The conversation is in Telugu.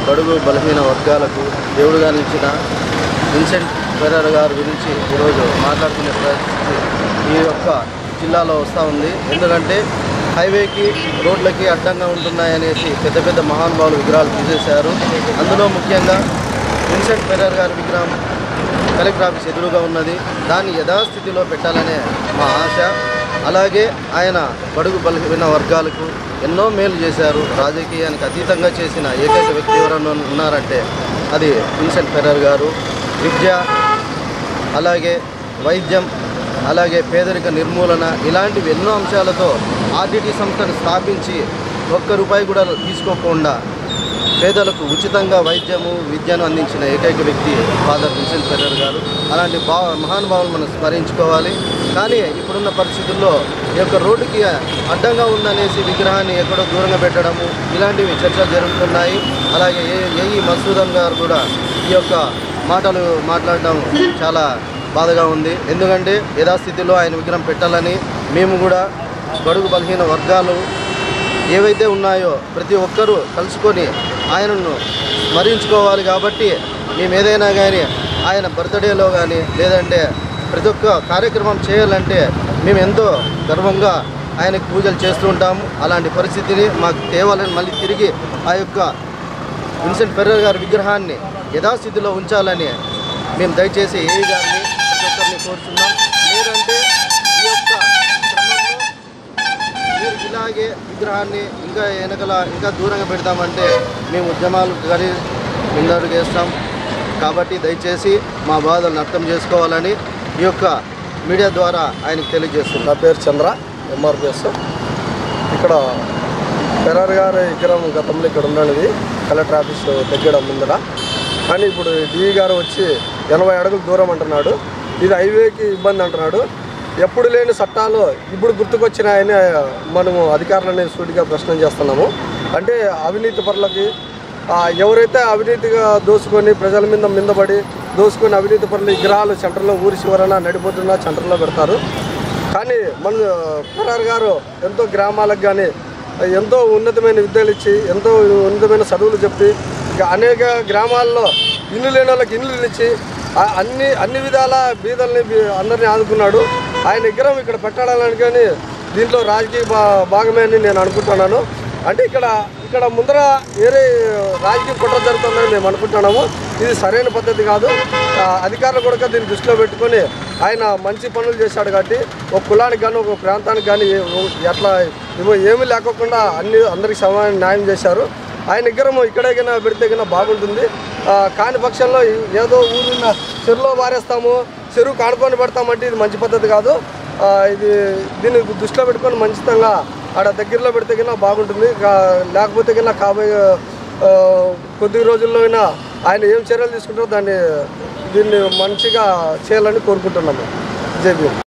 బడుగు బలహీన వర్గాలకు దేవుడుగా నిలిచిన విన్సెంట్ ఫెరర్ గారి గురించి ఈరోజు మాట్లాడుకునే పరిస్థితి ఈ యొక్క జిల్లాలో వస్తూ ఉంది ఎందుకంటే హైవేకి రోడ్లకి అడ్డంగా ఉంటున్నాయనేసి పెద్ద పెద్ద మహానుభావులు విగ్రహాలు తీసేశారు అందులో ముఖ్యంగా విన్సెంట్ ఫెరర్ గారి విగ్రహం కలెక్టర్ ఆఫీస్ ఎదురుగా ఉన్నది దాన్ని యథాస్థితిలో పెట్టాలనే మా ఆశ అలాగే ఆయన బడుగు బలహీన వర్గాలకు ఎన్నో మేలు చేశారు రాజకీయానికి అతీతంగా చేసిన ఏకైక వ్యక్తి ఎవరన్నా ఉన్నారంటే అది విన్సెంట్ ఫెరర్ గారు విద్య అలాగే వైద్యం అలాగే పేదరిక నిర్మూలన ఇలాంటివి ఎన్నో అంశాలతో ఆర్డిటి సంస్థను స్థాపించి ఒక్క రూపాయి కూడా తీసుకోకుండా పేదలకు ఉచితంగా వైద్యము విద్యను అందించిన ఏకైక వ్యక్తి ఫాదర్ విన్సెంట్ ఫెర్రర్ గారు అలాంటి భా మహానుభావులు మనం స్మరించుకోవాలి కానీ ఇప్పుడున్న పరిస్థితుల్లో ఈ యొక్క రోడ్డుకి అడ్డంగా ఉందనేసి విగ్రహాన్ని ఎక్కడో దూరంగా పెట్టడము ఇలాంటివి చర్చలు జరుగుతున్నాయి అలాగే ఏ ఏఈ మసూదన్ గారు కూడా ఈ యొక్క మాటలు మాట్లాడడం చాలా బాధగా ఉంది ఎందుకంటే యథాస్థితిలో ఆయన విగ్రహం పెట్టాలని మేము కూడా బడుగు బలహీన వర్గాలు ఏవైతే ఉన్నాయో ప్రతి ఒక్కరూ కలుసుకొని ఆయనను స్మరించుకోవాలి కాబట్టి మేము ఏదైనా కానీ ఆయన బర్త్డేలో కానీ లేదంటే ప్రతి ఒక్క కార్యక్రమం చేయాలంటే మేము ఎంతో గర్వంగా ఆయనకు పూజలు చేస్తూ ఉంటాము అలాంటి పరిస్థితిని మాకు తేవాలని మళ్ళీ తిరిగి ఆ యొక్క విన్సెంట్ ఫెర్రర్ గారి విగ్రహాన్ని యథాస్థితిలో ఉంచాలని మేము దయచేసి ఏ గారిని ప్రతి ఒక్కరిని కోరుచున్నాం లేదంటే ఈ యొక్క క్రమంలో మీరు ఇలాగే విగ్రహాన్ని ఇంకా వెనకల ఇంకా దూరంగా పెడతామంటే మేము ఉద్యమాలు కానీ ముందడుగు వేస్తాం కాబట్టి దయచేసి మా బాధలను అర్థం చేసుకోవాలని ఈ యొక్క మీడియా ద్వారా ఆయనకు తెలియజేస్తున్నాం నా పేరు చంద్ర ఎంఆర్పిఎస్ ఇక్కడ ఫెరార్ గారి విగ్రహం గతంలో ఇక్కడ ఉండనిది కలెక్టర్ ఆఫీస్ దగ్గర ముందర కానీ ఇప్పుడు డిఈ గారు వచ్చి ఎనభై అడుగులు దూరం అంటున్నాడు ఇది హైవేకి ఇబ్బంది అంటున్నాడు ఎప్పుడు లేని చట్టాలు ఇప్పుడు గుర్తుకొచ్చినాయని మనము అధికారులని సూటిగా ప్రశ్న చేస్తున్నాము అంటే అవినీతి పరులకి ఆ, ఎవరైతే అవినీతిగా దోసుకొని ప్రజల మీద మిందపడి దోసుకొని అవినీతి పరులు విగ్రహాలు సెంటర్లో ఊరి చివరన నడిపోతున్న సెంటర్లో పెడతారు కానీ మన కురార్ గారు ఎంతో గ్రామాలకు కానీ ఎంతో ఉన్నతమైన విద్యలు ఇచ్చి ఎంతో ఉన్నతమైన చదువులు చెప్పి ఇక అనేక గ్రామాల్లో ఇల్లు లేని వాళ్ళకి ఇల్లు ఇచ్చి ఆ- అన్ని అన్ని విధాల బీదల్ని బీ- అందరినీ ఆదుకున్నాడు ఆయన విగ్రహం ఇక్కడ పెట్టాలని కానీ దీంట్లో రాజకీయ భా భాగమే అని నేను అనుకుంటున్నాను అంటే ఇక్కడ ఇక్కడ ముందర వేరే రాజకీయ కుట్ర జరుగుతుందని మేము అనుకుంటున్నాము ఇది సరైన పద్ధతి కాదు ఆ, అధికారులు కూడా దీన్ని దృష్టిలో పెట్టుకొని ఆయన మంచి పనులు చేశాడు కాబట్టి ఒక కులానికి కానీ ఒక ప్రాంతానికి కానీ ఎట్లా ఇవో ఏమీ లేకోకుండా అన్ని అందరికి సమాన న్యాయం చేశారు ఆయన విగ్రహం ఇక్కడే కన్నా పెడితే కన్నా బాగుంటుంది ఆ, కాని పక్షంలో ఏదో ఊరున్న చెరువులో పారేస్తాము చెరువు కాడుకొని పెడతామంటే ఇది మంచి పద్ధతి కాదు ఆ, ఇది దీన్ని దృష్టిలో పెట్టుకొని మంచితంగా ఆడ దగ్గరలో పెడితే కన్నా బాగుంటుంది కా- లేకపోతే కన్నా కాబోయే ఆ, కొద్ది రోజుల్లో అయినా ఆయన ఏం చర్యలు తీసుకుంటారో దాన్ని దీన్ని మంచిగా చేయాలని కోరుకుంటున్నాము జై భీమ్